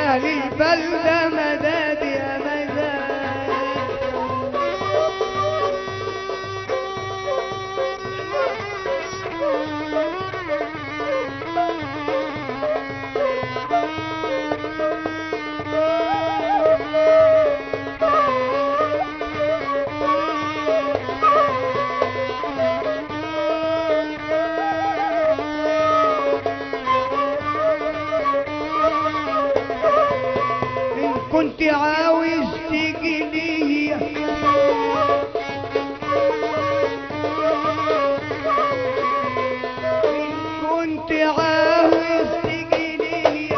أهل البلدة مداد يا مداد إن كنت عاوز تجنيه إن كنت عاوز تجنيه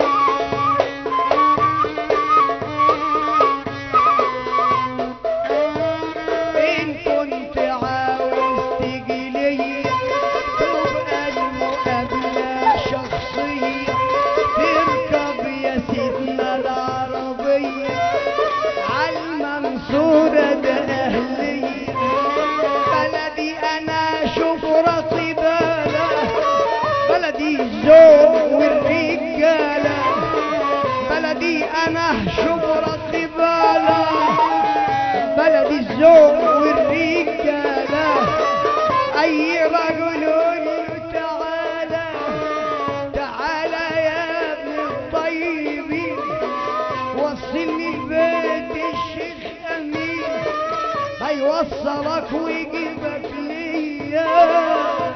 إن كنت عاوز تجنيه تبقى المقابلة شخصية تركب يا سيدنا العربية عالمنصورة ده أهلية بلدي أنا شوف راسي بالة بلدي الذوق والرجالة بلدي أنا شوف راسي بالة بلدي الذوق والرجالة أي رجل يقول له تعالى تعالى يا ابن الطيبين وصلني البيت الشيخ أمين هيوصلك ويجيبك ليا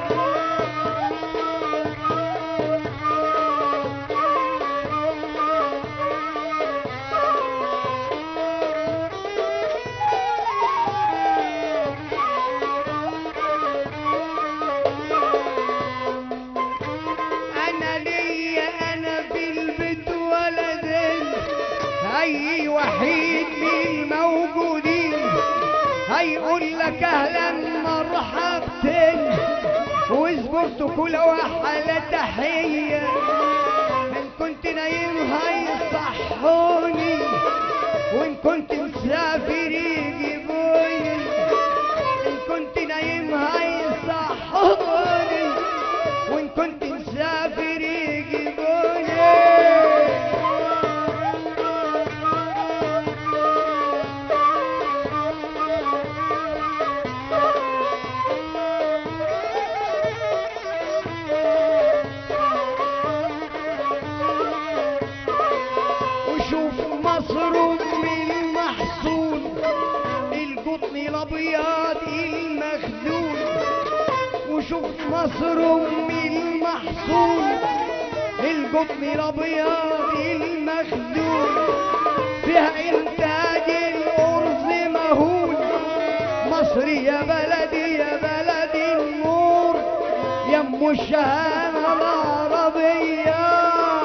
انا ليا انا في البيت ولدين هي وحيد من موجودين هيقول لك اهلا مرحبتين وزبرت كل وحالة تحية ان كنت نايم هيصحوني وان كنت مسافر يجيبوني ان كنت نايم هيصحوني وان كنت مسافر يجيبوني وشوف مصر ام المحصول القطن الابيض المخزون وشوف مصر ام المحصول القطن الابيض المخزون فيها انتاج الارز مهول مصر يا بلدي يا بلدي النور يم الشهامة العربية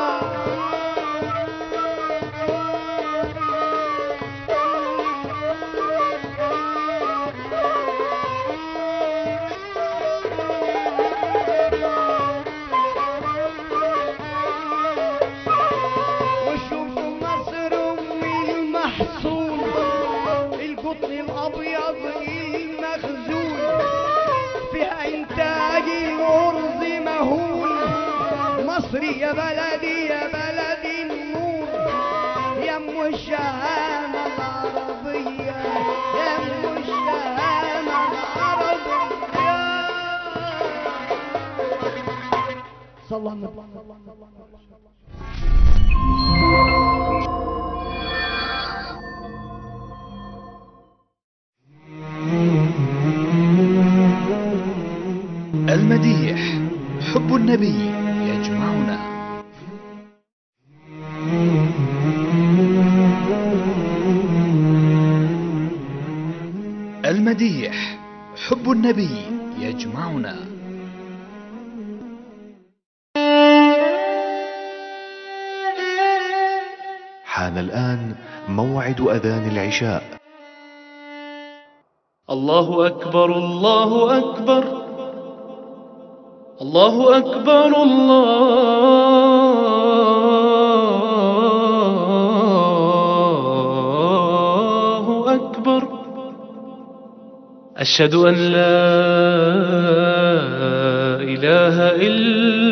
وشوف مصر ام المحصول القطن الابيض المخزون فيها انتاج الارز مهول مصر يا بلدي يا بلدي النور يا ام الشهامة العربية يا ام الشهامة العربية صلى الله عليه وسلم المديح حب النبي يجمعنا المديح حب النبي يجمعنا حان الآن موعد أذان العشاء الله أكبر الله أكبر الله أكبر الله أكبر أشهد أن لا إله إلا